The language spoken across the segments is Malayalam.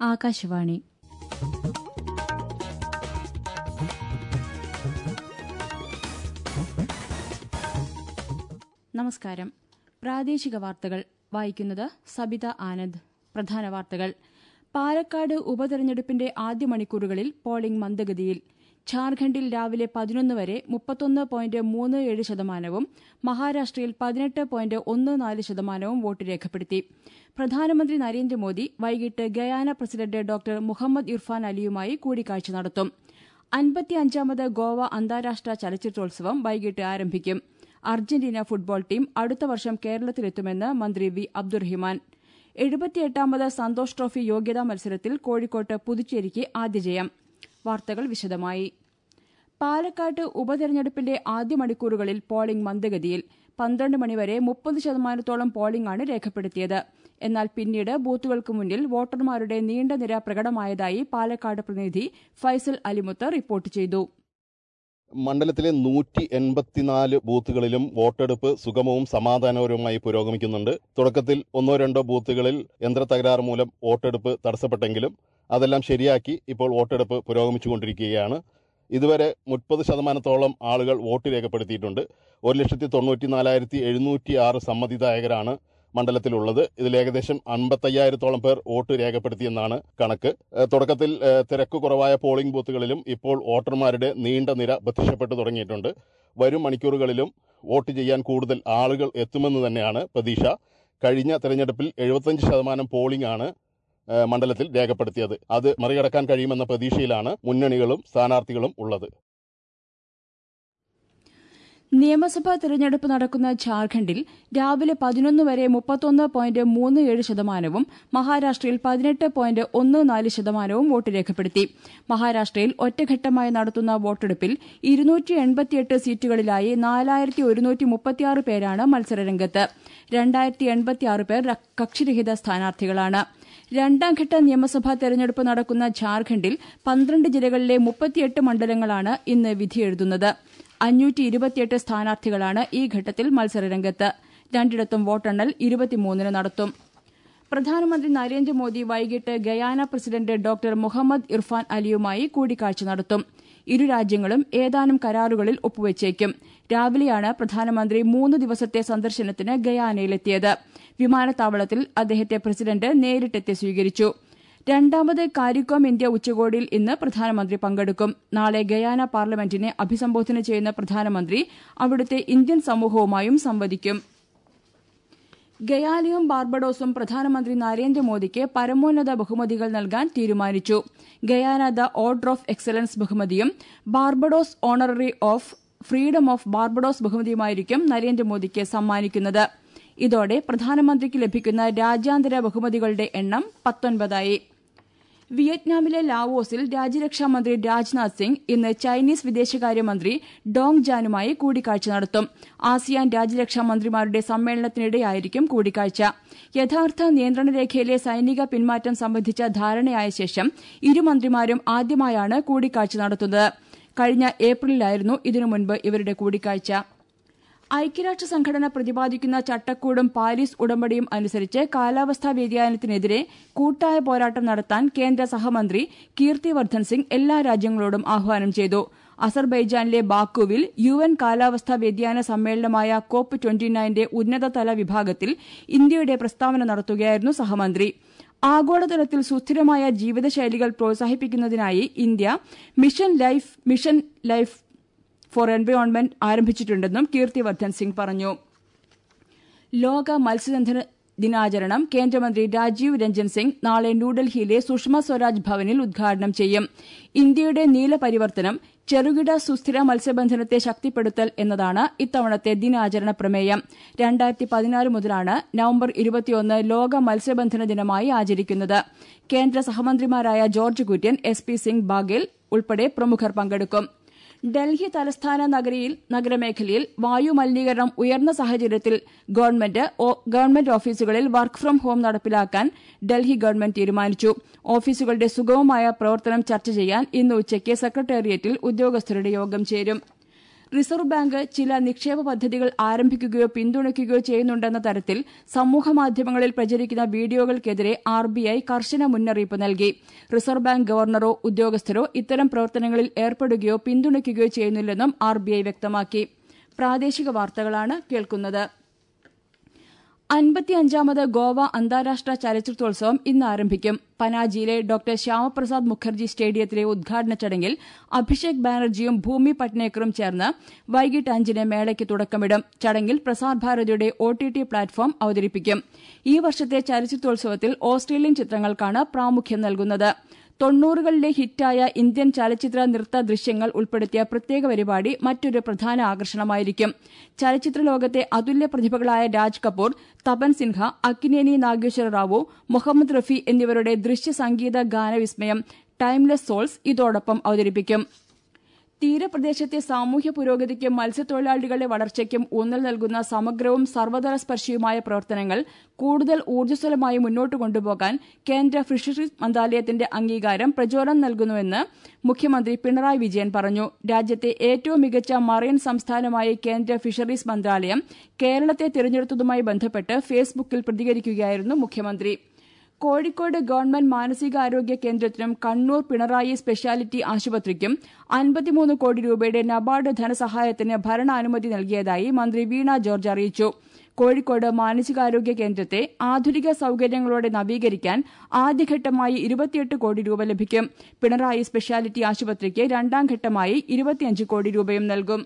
ആകാശവാണി നമസ്കാരം പ്രാദേശിക വാർത്തകൾ വായിക്കുന്നത് സബിത ആനന്ദ് പ്രധാന വാർത്തകൾ പാലക്കാട് ഉപതെരഞ്ഞെടുപ്പിന്റെ ആദ്യ മണിക്കൂറുകളിൽ പോളിംഗ് മന്ദഗതിയിൽ ഝാർഖണ്ഡിൽ രാവിലെ പതിനൊന്ന് വരെ മുപ്പത്തൊന്ന് പോയിന്റ് മൂന്ന് ഏഴ് ശതമാനവും മഹാരാഷ്ട്രയിൽ പതിനെട്ട് പോയിന്റ് ഒന്ന് നാല് ശതമാനവും വോട്ട് രേഖപ്പെടുത്തി പ്രധാനമന്ത്രി നരേന്ദ്രമോദി വൈകിട്ട് Guyana president doctor Muhammad Irfan അലിയുമായി കൂടിക്കാഴ്ച നടത്തും അൻപത്തിയഞ്ചാമത് ഗോവ അന്താരാഷ്ട്ര ചലച്ചിത്രോത്സവം വൈകിട്ട് ആരംഭിക്കും അർജന്റീന ഫുട്ബോൾ ടീം അടുത്ത വർഷം കേരളത്തിലെത്തുമെന്ന് മന്ത്രി വി അബ്ദുറഹിമാൻ എഴുപത്തിയെട്ടാമത് സന്തോഷ് ട്രോഫി യോഗ്യതാ മത്സരത്തിൽ കോഴിക്കോട്ട് പുതുച്ചേരിക്ക് ആദ്യ ജയം വാർത്തകൾ വിശദമായി പാലക്കാട്ട് ഉപതെരഞ്ഞെടുപ്പിന്റെ ആദ്യ മണിക്കൂറുകളിൽ പോളിംഗ് മന്ദഗതിയിൽ പന്ത്രണ്ട് മണിവരെ മുപ്പത് ശതമാനത്തോളം പോളിംഗാണ് രേഖപ്പെടുത്തിയത് എന്നാൽ പിന്നീട് ബൂത്തുകൾക്ക് മുന്നിൽ വോട്ടർമാരുടെ നീണ്ട നിര പ്രകടമായതായി പാലക്കാട് പ്രതിനിധി ഫൈസൽ അലിമുത്ത് റിപ്പോർട്ട് ചെയ്തു മണ്ഡലത്തിലെ നൂറ്റി എൺപത്തിനാല് ബൂത്തുകളിലും വോട്ടെടുപ്പ് സുഗമവും സമാധാനപരവുമായി പുരോഗമിക്കുന്നുണ്ട് തുടക്കത്തിൽ ഒന്നോ രണ്ടോ ബൂത്തുകളിൽ യന്ത്ര തകരാറ് മൂലം വോട്ടെടുപ്പ് തടസ്സപ്പെട്ടെങ്കിലും അതെല്ലാം ശരിയാക്കി ഇപ്പോൾ വോട്ടെടുപ്പ് പുരോഗമിച്ചുകൊണ്ടിരിക്കുകയാണ് ഇതുവരെ മുപ്പത് ശതമാനത്തോളം ആളുകൾ വോട്ട് രേഖപ്പെടുത്തിയിട്ടുണ്ട് ഒരു ലക്ഷത്തി തൊണ്ണൂറ്റി നാലായിരത്തി എഴുന്നൂറ്റി ആറ് സമ്മതിദായകരാണ് മണ്ഡലത്തിലുള്ളത് ഇതിൽ ഏകദേശം അൻപത്തയ്യായിരത്തോളം പേർ വോട്ട് രേഖപ്പെടുത്തിയെന്നാണ് കണക്ക് ഏഹ് തുടക്കത്തിൽ ഏഹ് തിരക്ക് കുറവായ പോളിംഗ് ബൂത്തുകളിലും ഇപ്പോൾ വോട്ടർമാരുടെ നീണ്ട നിര പ്രത്യക്ഷപ്പെട്ടു തുടങ്ങിയിട്ടുണ്ട് വരും മണിക്കൂറുകളിലും വോട്ട് ചെയ്യാൻ കൂടുതൽ ആളുകൾ എത്തുമെന്ന് തന്നെയാണ് പ്രതീക്ഷ കഴിഞ്ഞ തെരഞ്ഞെടുപ്പിൽ എഴുപത്തഞ്ച് ശതമാനം പോളിംഗ് ആണ് ഏഹ് മണ്ഡലത്തിൽ രേഖപ്പെടുത്തിയത് അത് മറികടക്കാൻ കഴിയുമെന്ന പ്രതീക്ഷയിലാണ് മുന്നണികളും സ്ഥാനാർത്ഥികളും ഉള്ളത് നിയമസഭാ തെരഞ്ഞെടുപ്പ് നടക്കുന്ന ഝാർഖണ്ഡിൽ രാവിലെ പതിനൊന്ന് വരെ മുപ്പത്തൊന്ന് പോയിന്റ് മൂന്ന് ഏഴ് ശതമാനവും മഹാരാഷ്ട്രയിൽ പതിനെട്ട് പോയിന്റ് ഒന്ന് നാല് ശതമാനവും വോട്ട് രേഖപ്പെടുത്തി മഹാരാഷ്ട്രയിൽ ഒറ്റഘട്ടമായി നടത്തുന്ന വോട്ടെടുപ്പിൽ ഇരുന്നൂറ്റി എൺപത്തിയെട്ട് സീറ്റുകളിലായി നാലായിരത്തി ഒരുന്നൂറ്റി മുപ്പത്തിയാറ് പേരാണ് മത്സരരംഗത്ത് രണ്ടായിരത്തി എൺപത്തിയാറ് പേർ കക്ഷിരഹിത സ്ഥാനാർത്ഥികളാണ് രണ്ടാംഘട്ട നിയമസഭാ തെരഞ്ഞെടുപ്പ് നടക്കുന്ന ഝാർഖണ്ഡിൽ പന്ത്രണ്ട് ജില്ലകളിലെ മുപ്പത്തിയെട്ട് മണ്ഡലങ്ങളാണ് ഇന്ന് വിധിയെഴുതുന്നത് അഞ്ഞൂറ്റി ഇരുപത്തിയെട്ട് സ്ഥാനാർത്ഥികളാണ് ഈ ഘട്ടത്തിൽ മത്സരരംഗത്ത് രണ്ടിടത്തും വോട്ടെണ്ണൽ ഇരുപത്തിമൂന്നിന് നടത്തും പ്രധാനമന്ത്രി നരേന്ദ്രമോദി വൈകിട്ട് Guyana president doctor Muhammad Irfan അലിയുമായി കൂടിക്കാഴ്ച നടത്തും ഇരു രാജ്യങ്ങളും ഏതാനും കരാറുകളിൽ ഒപ്പുവച്ചേക്കും രാവിലെയാണ് പ്രധാനമന്ത്രി മൂന്ന് ദിവസത്തെ സന്ദർശനത്തിന് ഗയാനയിലെത്തിയത് വിമാനത്താവളത്തിൽ അദ്ദേഹത്തെ പ്രസിഡന്റ് നേരിട്ടെത്തി സ്വീകരിച്ചു രണ്ടാമത് കാരിക്കോം ഇന്ത്യ ഉച്ചകോടിയിൽ ഇന്ന് പ്രധാനമന്ത്രി പങ്കെടുക്കും നാളെ ഗയാന പാർലമെന്റിനെ അഭിസംബോധന ചെയ്യുന്ന പ്രധാനമന്ത്രി അവിടുത്തെ ഇന്ത്യൻ സമൂഹവുമായും സംവദിക്കും ഗയാനയും ബാർബഡോസും പ്രധാനമന്ത്രി നരേന്ദ്രമോദിക്ക് പരമോന്നത ബഹുമതികൾ നൽകാൻ തീരുമാനിച്ചു Guyana the order of excellence ബഹുമതിയും Barbados honorary of freedom of Barbados ബഹുമതിയുമായിരിക്കും നരേന്ദ്രമോദിക്ക് സമ്മാനിക്കുന്നത് ഇതോടെ പ്രധാനമന്ത്രിക്ക് ലഭിക്കുന്ന രാജ്യാന്തര ബഹുമതികളുടെ എണ്ണം പത്തൊൻപതായി വിയറ്റ്നാമിലെ ലാവോസിൽ രാജ്യരക്ഷാമന്ത്രി രാജ്നാഥ് സിംഗ് ഇന്ന് ചൈനീസ് വിദേശകാര്യമന്ത്രി ഡോങ് ജാനുമായി കൂടിക്കാഴ്ച നടത്തും ആസിയാൻ രാജ്യരക്ഷാമന്ത്രിമാരുടെ സമ്മേളനത്തിനിടെയായിരിക്കും കൂടിക്കാഴ്ച യഥാർത്ഥ നിയന്ത്രണരേഖയിലെ സൈനിക പിന്മാറ്റം സംബന്ധിച്ച ധാരണയായ ശേഷം ഇരുമന്ത്രിമാരും ആദ്യമായാണ് കൂടിക്കാഴ്ച നടത്തുന്നത് കഴിഞ്ഞ ഏപ്രിലിലായിരുന്നു ഇതിനു മുൻപ് ഇവരുടെ കൂടിക്കാഴ്ച ഐക്യരാഷ്ട്ര സംഘടന പ്രതിപാദിക്കുന്ന ചട്ടക്കൂടും പാരീസ് ഉടമ്പടിയും അനുസരിച്ച് കാലാവസ്ഥാ വ്യതിയാനത്തിനെതിരെ കൂട്ടായ പോരാട്ടം നടത്താൻ കേന്ദ്ര സഹമന്ത്രി കീർത്തിവർദ്ധൻ സിംഗ് എല്ലാ രാജ്യങ്ങളോടും ആഹ്വാനം ചെയ്തു അസർബൈജാനിലെ ബാക്കുവിൽ യു എൻ കാലാവസ്ഥാ വ്യതിയാന സമ്മേളനമായ കോപ്പ് ട്വന്റിനയന്റെ ഉന്നതതല വിഭാഗത്തിൽ ഇന്ത്യയുടെ പ്രസ്താവന നടത്തുകയായിരുന്നു സഹമന്ത്രി ആഗോളതലത്തിൽ സുസ്ഥിരമായ ജീവിതശൈലികൾ പ്രോത്സാഹിപ്പിക്കുന്നതിനായി India mission life mission life for environment ആരംഭിച്ചിട്ടുണ്ടെന്നും കീർത്തിവർദ്ധൻ സിംഗ് പറഞ്ഞു ലോക മത്സ്യബന്ധന ദിനാചരണം കേന്ദ്രമന്ത്രി രാജീവ് രഞ്ജൻ സിംഗ് നാളെ ന്യൂഡൽഹിയിലെ സുഷമ സ്വരാജ് ഭവനിൽ ഉദ്ഘാടനം ചെയ്യും ഇന്ത്യയുടെ നീലപരിവർത്തനം ചെറുകിട സുസ്ഥിര മത്സ്യബന്ധനത്തെ ശക്തിപ്പെടുത്തൽ എന്നതാണ് ഇത്തവണത്തെ ദിനാചരണ പ്രമേയം രണ്ടായിരത്തി പതിനാല് മുതലാണ് നവംബർ ഇരുപത്തിയൊന്ന് ലോക മത്സ്യബന്ധന ദിനമായി ആചരിക്കുന്നത് കേന്ദ്ര സഹമന്ത്രിമാരായ George Kurian S P Singh Baghel ഉൾപ്പെടെ പ്രമുഖർ പങ്കെടുക്കും ഡൽഹി തലസ്ഥാന നഗരിയിൽ നഗരമേഖലയിൽ വായു മലിനീകരണം ഉയർന്ന സാഹചര്യത്തിൽ ഗവൺമെന്റ് ഗവൺമെന്റ് ഓഫീസുകളിൽ വർക്ക് ഫ്രം ഹോം നടപ്പിലാക്കാൻ ഡൽഹി ഗവൺമെന്റ് തീരുമാനിച്ചു ഓഫീസുകളുടെ സുഗമമായ പ്രവർത്തനം ചർച്ച ചെയ്യാൻ ഇന്ന് ഉച്ചയ്ക്ക് സെക്രട്ടേറിയറ്റിൽ ഉദ്യോഗസ്ഥരുടെ യോഗം ചേരും റിസർവ് ബാങ്ക് ചില നിക്ഷേപ പദ്ധതികൾ ആരംഭിക്കുകയോ പിന്തുണയ്ക്കുകയോ ചെയ്യുന്നുണ്ടെന്ന തരത്തിൽ സമൂഹമാധ്യമങ്ങളിൽ പ്രചരിക്കുന്ന വീഡിയോകൾക്കെതിരെ ആർ ബി ഐ കർശന മുന്നറിയിപ്പ് നൽകി റിസർവ് ബാങ്ക് ഗവർണറോ ഉദ്യോഗസ്ഥരോ ഇത്തരം പ്രവർത്തനങ്ങളിൽ ഏർപ്പെടുകയോ പിന്തുണയ്ക്കുകയോ ചെയ്യുന്നില്ലെന്നും ആർ ബി ഐ വ്യക്തമാക്കി പ്രാദേശിക വാർത്തകളാണ് കേൾക്കുന്നത് അൻപത്തിയഞ്ചാമത് ഗോവ അന്താരാഷ്ട്ര ചലച്ചിത്രോത്സവം ഇന്ന് ആരംഭിക്കും പനാജിയിലെ ഡോക്ടർ ശ്യാമപ്രസാദ് മുഖർജി സ്റ്റേഡിയത്തിലെ ഉദ്ഘാടന ചടങ്ങിൽ അഭിഷേക് ബാനർജിയും ഭൂമി പട്നേക്കറും ചേർന്ന് വൈകിട്ട് അഞ്ചിന് മേളയ്ക്ക് തുടക്കമിടും ചടങ്ങിൽ പ്രസാർ ഭാരതിയുടെ ഒ ടി ടി പ്ലാറ്റ്ഫോം അവതരിപ്പിക്കും ഈ വർഷത്തെ ചലച്ചിത്രോത്സവത്തിൽ ഓസ്ട്രേലിയൻ ചിത്രങ്ങൾക്കാണ് പ്രാമുഖ്യം നൽകുന്നത് തൊണ്ണൂറുകളിലെ ഹിറ്റായ ഇന്ത്യൻ ചലച്ചിത്ര നൃത്ത ദൃശ്യങ്ങൾ ഉൾപ്പെടുത്തിയ പ്രത്യേക പരിപാടി മറ്റൊരു പ്രധാന ആകർഷണമായിരിക്കും ചലച്ചിത്ര ലോകത്തെ അതുല്യ പ്രതിഭകളായ രാജ് കപൂർ തപൻ സിൻഹ അക്കിനേനി നാഗേശ്വര റാവു മുഹമ്മദ് റഫി എന്നിവരുടെ ദൃശ്യ സംഗീത ഗാനവിസ്മയം ടൈംലെസ് സോൾസ് ഇതോടൊപ്പം അവതരിപ്പിക്കും തീരപ്രദേശത്തെ സാമൂഹ്യ പുരോഗതിക്കും മത്സ്യത്തൊഴിലാളികളുടെ വളർച്ചയ്ക്കും ഊന്നൽ നൽകുന്ന സമഗ്രവും സർവതല സ്പർശിയുമായ പ്രവർത്തനങ്ങൾ കൂടുതൽ ഊർജ്ജസ്വലമായി മുന്നോട്ട് കൊണ്ടുപോകാൻ കേന്ദ്ര ഫിഷറീസ് മന്ത്രാലയത്തിന്റെ അംഗീകാരം പ്രചോദനം നൽകുന്നുവെന്ന് മുഖ്യമന്ത്രി പിണറായി വിജയൻ പറഞ്ഞു രാജ്യത്തെ ഏറ്റവും മികച്ച മറൈൻ സംസ്ഥാനമായി കേന്ദ്ര ഫിഷറീസ് മന്ത്രാലയം കേരളത്തെ തിരഞ്ഞെടുത്തതുമായി ബന്ധപ്പെട്ട് ഫേസ്ബുക്കിൽ പ്രതികരിക്കുകയായിരുന്നു മുഖ്യമന്ത്രി കോഴിക്കോട് ഗവൺമെന്റ് മാനസികാരോഗ്യ കേന്ദ്രത്തിനും കണ്ണൂർ പിണറായി സ്പെഷ്യാലിറ്റി ആശുപത്രിക്കും അൻപത്തിമൂന്ന് കോടി രൂപയുടെ നബാർഡ് ധനസഹായത്തിന് ഭരണാനുമതി നൽകിയതായി മന്ത്രി വീണ ജോർജ് അറിയിച്ചു കോഴിക്കോട് മാനസികാരോഗ്യ കേന്ദ്രത്തെ ആധുനിക സൌകര്യങ്ങളോടെ നവീകരിക്കാൻ ആദ്യഘട്ടമായി ഇരുപത്തിയെട്ട് കോടി രൂപ ലഭിക്കും പിണറായി സ്പെഷ്യാലിറ്റി ആശുപത്രിക്ക് രണ്ടാം ഘട്ടമായി ഇരുപത്തിയഞ്ച് കോടി രൂപയും നൽകും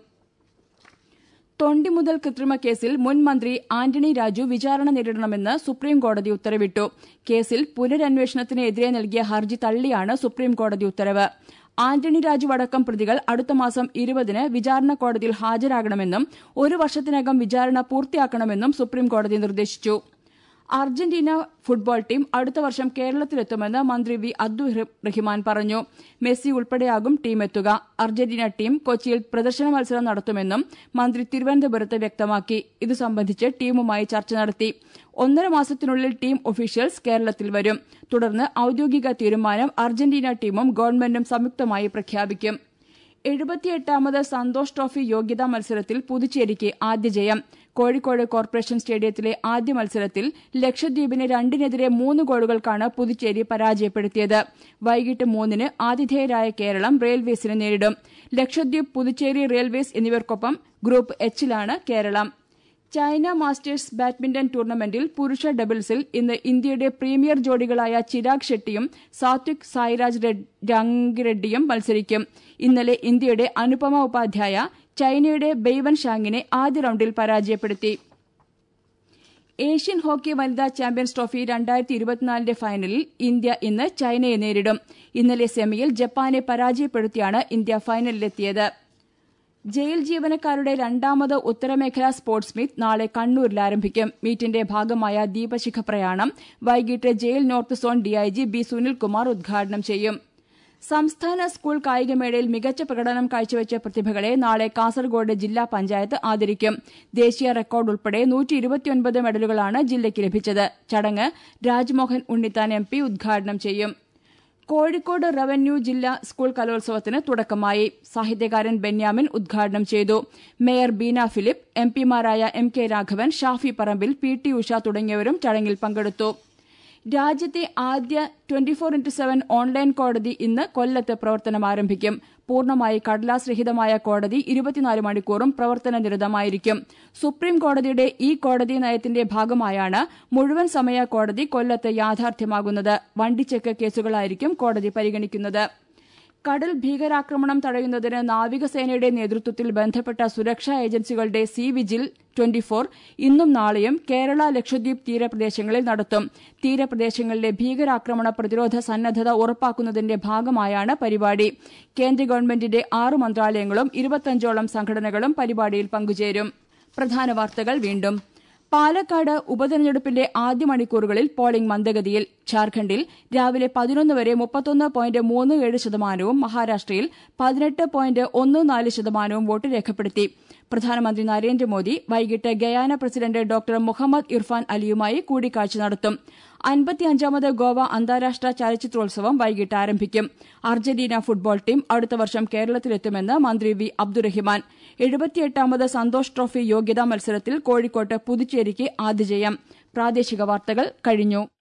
തൊണ്ടി മുതൽ കൃത്രിമ കേസിൽ മുൻ മന്ത്രി ആന്റണി രാജു വിചാരണ നേരിടണമെന്ന് സുപ്രീംകോടതി ഉത്തരവിട്ടു കേസിൽ പുനരന്വേഷണത്തിനെതിരെ നൽകിയ ഹർജി തള്ളിയാണ് സുപ്രീംകോടതി ഉത്തരവ് ആന്റണി രാജു അടക്കം പ്രതികൾ അടുത്ത മാസം ഇരുപതിന് വിചാരണ കോടതിയിൽ ഹാജരാകണമെന്നും ഒരു വർഷത്തിനകം വിചാരണ പൂർത്തിയാക്കണമെന്നും സുപ്രീംകോടതി നിർദ്ദേശിച്ചു അർജന്റീന ഫുട്ബോൾ ടീം അടുത്ത വർഷം കേരളത്തിലെത്തുമെന്ന് മന്ത്രി വി അബ്ദുൾ റഹിമാൻ പറഞ്ഞു മെസ്സി ഉൾപ്പെടെയാകും ടീം എത്തുക അർജന്റീന ടീം കൊച്ചിയിൽ പ്രദർശന മത്സരം നടത്തുമെന്നും മന്ത്രി തിരുവനന്തപുരത്ത് വ്യക്തമാക്കി ഇതു സംബന്ധിച്ച് ടീമുമായി ചർച്ച നടത്തി ഒന്നര മാസത്തിനുള്ളിൽ ടീം ഒഫീഷ്യൽസ് കേരളത്തിൽ വരും തുടർന്ന് ഔദ്യോഗിക തീരുമാനം അർജന്റീന ടീമും ഗവൺമെന്റും സംയുക്തമായി പ്രഖ്യാപിക്കും എഴുപത്തിയെട്ടാമത് സന്തോഷ് ട്രോഫി യോഗ്യതാ മത്സരത്തിൽ പുതുച്ചേരിക്ക് ആദ്യ ജയം കോഴിക്കോട് കോർപ്പറേഷൻ സ്റ്റേഡിയത്തിലെ ആദ്യ മത്സരത്തിൽ ലക്ഷദ്വീപിന് രണ്ടിനെതിരെ മൂന്ന് ഗോളുകൾക്കാണ് പുതുച്ചേരി പരാജയപ്പെടുത്തിയത് വൈകിട്ട് മൂന്നിന് ആതിഥേയരായ കേരളം റെയിൽവേസിനെ നേരിടും ലക്ഷദ്വീപ് പുതുച്ചേരി റെയിൽവേസ് എന്നിവർക്കൊപ്പം ഗ്രൂപ്പ് എച്ചിലാണ് കേരളം ചൈന മാസ്റ്റേഴ്സ് ബാഡ്മിന്റൺ ടൂർണമെന്റിൽ പുരുഷ ഡബിൾസിൽ ഇന്ന് ഇന്ത്യയുടെ പ്രീമിയർ ജോഡികളായ ചിരാഗ് ഷെട്ടിയും സാത്വിക് സായിരാജ് രംഗിറെഡ്ഡിയും മത്സരിക്കും ഇന്നലെ ഇന്ത്യയുടെ അനുപമ ഉപാധ്യായ ചൈനയുടെ ബെയ്വൻ ഷാങ്ങിനെ ആദ്യ റൌണ്ടിൽ പരാജയപ്പെടുത്തി ഏഷ്യൻ ഹോക്കി വനിതാ ചാമ്പ്യൻസ് ട്രോഫി രണ്ടായിരത്തി ഇരുപത്തിനാലിന്റെ ഫൈനലിൽ ഇന്ത്യ ഇന്ന് ചൈനയെ നേരിടും ഇന്നലെ സെമിയിൽ ജപ്പാനെ പരാജയപ്പെടുത്തിയാണ് ഇന്ത്യ ഫൈനലിലെത്തിയത് ജയിൽ ജീവനക്കാരുടെ രണ്ടാമത് ഉത്തരമേഖലാ സ്പോർട്സ് മീറ്റ് നാളെ കണ്ണൂരിൽ ആരംഭിക്കും മീറ്റിന്റെ ഭാഗമായ ദീപശിഖ പ്രയാണം വൈകിട്ട് jail north zone DIG B Sunilkumar ഉദ്ഘാടനം ചെയ്യും സംസ്ഥാന സ്കൂൾ കായികമേളയിൽ മികച്ച പ്രകടനം കാഴ്ചവെച്ച പ്രതിഭകളെ നാളെ കാസർഗോഡ് ജില്ലാ പഞ്ചായത്ത് ആദരിക്കും ദേശീയ റെക്കോർഡ് ഉൾപ്പെടെ നൂറ്റി ഇരുപത്തിയൊൻപത് മെഡലുകളാണ് ജില്ലയ്ക്ക് ലഭിച്ചത് ചടങ്ങ് രാജ്മോഹൻ ഉണ്ണിത്താൻ എം പി ഉദ്ഘാടനം ചെയ്യും കോഴിക്കോട് റവന്യൂ ജില്ലാ സ്കൂൾ കലോത്സവത്തിന് തുടക്കമായി സാഹിത്യകാരൻ ബെന്യാമിൻ ഉദ്ഘാടനം ചെയ്തു മേയർ ബീന ഫിലിപ്പ് എം പിമാരായ M K Raghavan Shafi Parambil P T Usha തുടങ്ങിയവരും ചടങ്ങിൽ പങ്കെടുത്തു രാജ്യത്തെ ആദ്യ twenty four into seven online കോടതി ഇന്ന് കൊല്ലത്ത് പ്രവർത്തനം ആരംഭിക്കും പൂർണ്ണമായി കടലാസ് രഹിതമായ കോടതി ഇരുപത്തിനാല് മണിക്കൂറും പ്രവർത്തനനിരതമായിരിക്കും സുപ്രീം കോടതിയുടെ ഈ കോടതി നയത്തിന്റെ ഭാഗമായാണ് മുഴുവൻ സമയ കോടതി കൊല്ലത്ത് യാഥാർത്ഥ്യമാകുന്നത് വണ്ടിച്ചെക്ക് കേസുകളായിരിക്കും കോടതി പരിഗണിക്കുന്നത് കടൽ ഭീകരാക്രമണം തടയുന്നതിന് നാവികസേനയുടെ നേതൃത്വത്തിൽ ബന്ധപ്പെട്ട സുരക്ഷാ ഏജൻസികളുടെ സി വിജിൽ ട്വന്റി ഫോർ ഇന്നും നാളെയും കേരള ലക്ഷദ്വീപ് തീരപ്രദേശങ്ങളിൽ നടത്തും തീരപ്രദേശങ്ങളിലെ ഭീകരാക്രമണ പ്രതിരോധ സന്നദ്ധത ഉറപ്പാക്കുന്നതിന്റെ ഭാഗമായാണ് പരിപാടി കേന്ദ്ര ഗവൺമെന്റിന്റെ ആറ് മന്ത്രാലയങ്ങളും ഇരുപത്തഞ്ചോളം സംഘടനകളും പരിപാടിയിൽ പങ്കുചേരും പ്രധാന വാർത്തകൾ വീണ്ടും പാലക്കാട് ഉപതെരഞ്ഞെടുപ്പിന്റെ ആദ്യ മണിക്കൂറുകളിൽ പോളിംഗ് മന്ദഗതിയിൽ ഝാർഖണ്ഡിൽ രാവിലെ പതിനൊന്ന് വരെ മുപ്പത്തൊന്ന് പോയിന്റ് മൂന്ന് ഏഴ് ശതമാനവും മഹാരാഷ്ട്രയിൽ പതിനെട്ട് പോയിന്റ് ഒന്ന് നാല് ശതമാനവും വോട്ട് രേഖപ്പെടുത്തി പ്രധാനമന്ത്രി നരേന്ദ്രമോദി വൈകിട്ട് Guyana president doctor Muhammad Irfan അലിയുമായി കൂടിക്കാഴ്ച നടത്തും അൻപത്തിയഞ്ചാമത് ഗോവ അന്താരാഷ്ട്ര ചലച്ചിത്രോത്സവം വൈകിട്ട് ആരംഭിക്കും അർജന്റീന ഫുട്ബോൾ ടീം അടുത്ത വർഷം കേരളത്തിലെത്തുമെന്ന് മന്ത്രി വി അബ്ദുറഹിമാൻ എഴുപത്തിയെട്ടാമത് സന്തോഷ് ട്രോഫി യോഗ്യതാ മത്സരത്തിൽ കോഴിക്കോട്ട് പുതുച്ചേരിക്ക് ആതിജയം പ്രാദേശിക വാർത്തകൾ കഴിഞ്ഞു